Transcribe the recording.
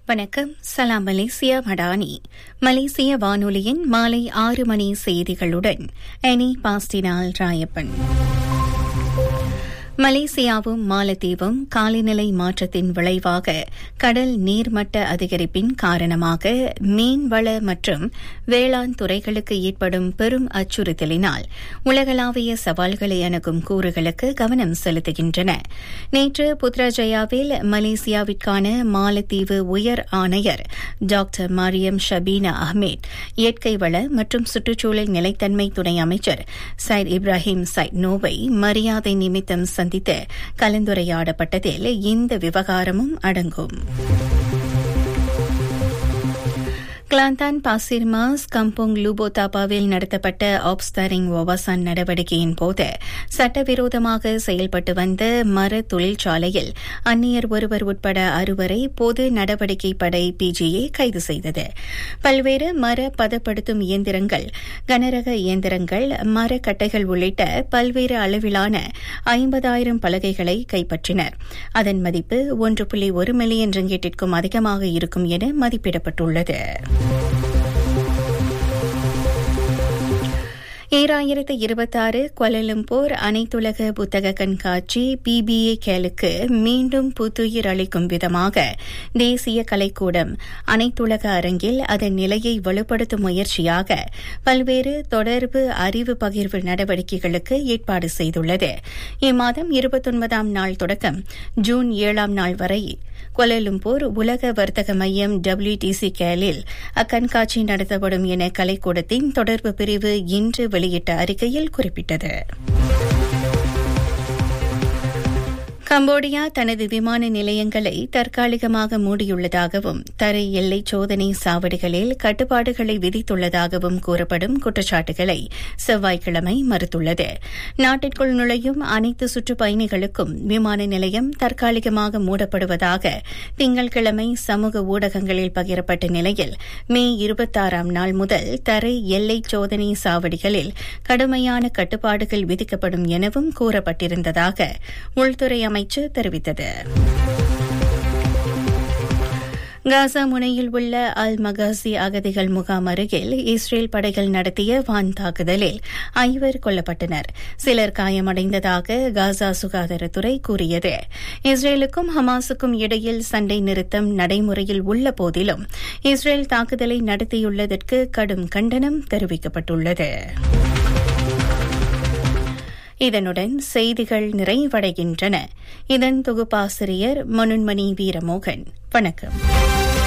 வணக்கம் சலாம் மலேசியா மடானி மலேசிய வானொலியின் மாலை ஆறு மணி செய்திகளுடன் எனி பாஸ்டினால் ராயப்பன் மலேசியாவும் மாலத்தீவும் காலநிலை மாற்றத்தின் விளைவாக கடல் நீர்மட்ட அதிகரிப்பின் காரணமாக மீன்வள மற்றும் வேளாண் துறைகளுக்கு ஏற்படும் பெரும் அச்சுறுத்தலினால் உலகளாவிய சவால்களை அணுகும் கூறுகளுக்கு கவனம் செலுத்துகின்றன நேற்று புத்ராஜயாவில் மலேசியாவிற்கான மாலத்தீவு உயர் ஆணையர் டாக்டர் மரியம் ஷபீனா அஹ்மேத் இயற்கை வள மற்றும் சுற்றுச்சூழல் நிலைத்தன்மை துணை அமைச்சர் சைட் இப்ராஹிம் சைட் நோவை மரியாதை நிமித்தம் சந்தித்து கலந்துரையாடப்பட்டதில் இந்த விவகாரமும் அடங்கும் கிளாந்தான் பாசிர்மாஸ் கம்போங் லூபோதாபாவில் நடத்தப்பட்ட ஆப்ஸ்தாரிங் ஒவாசான் நடவடிக்கையின் போது சட்டவிரோதமாக செயல்பட்டு வந்த மர தொழிற்சாலையில் அந்நியர் ஒருவர் உட்பட அறுவரை பொது நடவடிக்கை படை பிஜிஏ கைது செய்தது பல்வேறு மர பதப்படுத்தும் இயந்திரங்கள் கனரக இயந்திரங்கள் மரக்கட்டைகள் உள்ளிட்ட பல்வேறு அளவிலான ஐம்பதாயிரம் பலகைகளை கைப்பற்றினர் அதன் மதிப்பு ஒன்று புள்ளி ஒரு மில்லியன் ரிங்கெட்டிற்கும் அதிகமாக இருக்கும் என மதிப்பிடப்பட்டுள்ளது ஈராயிரத்து இருபத்தாறு கொலலம்பூர் அனைத்துலக புத்தக கண்காட்சி பிபிஏ கேலுக்கு மீண்டும் புத்துயிர் அளிக்கும் விதமாக தேசிய கலைக்கூடம் அனைத்துலக அரங்கில் அதன் நிலையை வலுப்படுத்தும் முயற்சியாக பல்வேறு தொடர்பு அறிவு பகிர்வு நடவடிக்கைகளுக்கு ஏற்பாடு செய்துள்ளது இம்மாதம் இருபத்தொன்பதாம் நாள் தொடக்கம் ஜூன் ஏழாம் நாள் வரை கொலலும்பூர் உலக வர்த்தக மையம் டபிள்யூடிசி கேலில் அக்கண்காட்சி நடத்தப்படும் என கலைக்கூடத்தின் தொடர்பு பிரிவு இன்று வெளியிட்ட அறிக்கையில் குறிப்பிட்டது கம்போடியா தனது விமான நிலையங்களை தற்காலிகமாக மூடியுள்ளதாகவும் தரை எல்லை சோதனை சாவடிகளில் கட்டுப்பாடுகளை விதித்துள்ளதாகவும் கூறப்படும் குற்றச்சாட்டுகளை செவ்வாய்க்கிழமை மறுத்துள்ளது நாட்டிற்குள் நுழையும் அனைத்து சுற்றுப்பயணிகளுக்கும் விமான நிலையம் தற்காலிகமாக மூடப்படுவதாக திங்கட்கிழமை சமூக ஊடகங்களில் பகிரப்பட்ட நிலையில் மே இருபத்தாறாம் நாள் முதல் தரை எல்லை சோதனை சாவடிகளில் கடுமையான கட்டுப்பாடுகள் விதிக்கப்படும் எனவும் கூறப்பட்டிருந்ததாக உள்துறை அமைச்சர் தெரிவித்தது காசா முனையில் உள்ள அல் மகாசி அகதிகள் முகாம் அருகில் இஸ்ரேல் படைகள் நடத்திய வான் தாக்குதலில் ஐவர் கொல்லப்பட்டனர் சிலர் காயமடைந்ததாக காசா சுகாதாரத்துறை கூறியது இஸ்ரேலுக்கும் ஹமாஸுக்கும் இடையில் சண்டை நிறுத்தம் நடைமுறையில் உள்ள போதிலும் இஸ்ரேல் தாக்குதலை நடத்தியுள்ளதற்கு கடும் கண்டனம் தெரிவிக்கப்பட்டுள்ளது இதனுடன் செய்திகள் நிறைவடைகின்றன இதன் தொகுப்பாசிரியர் மனுன்மணி வீரமோகன் வணக்கம்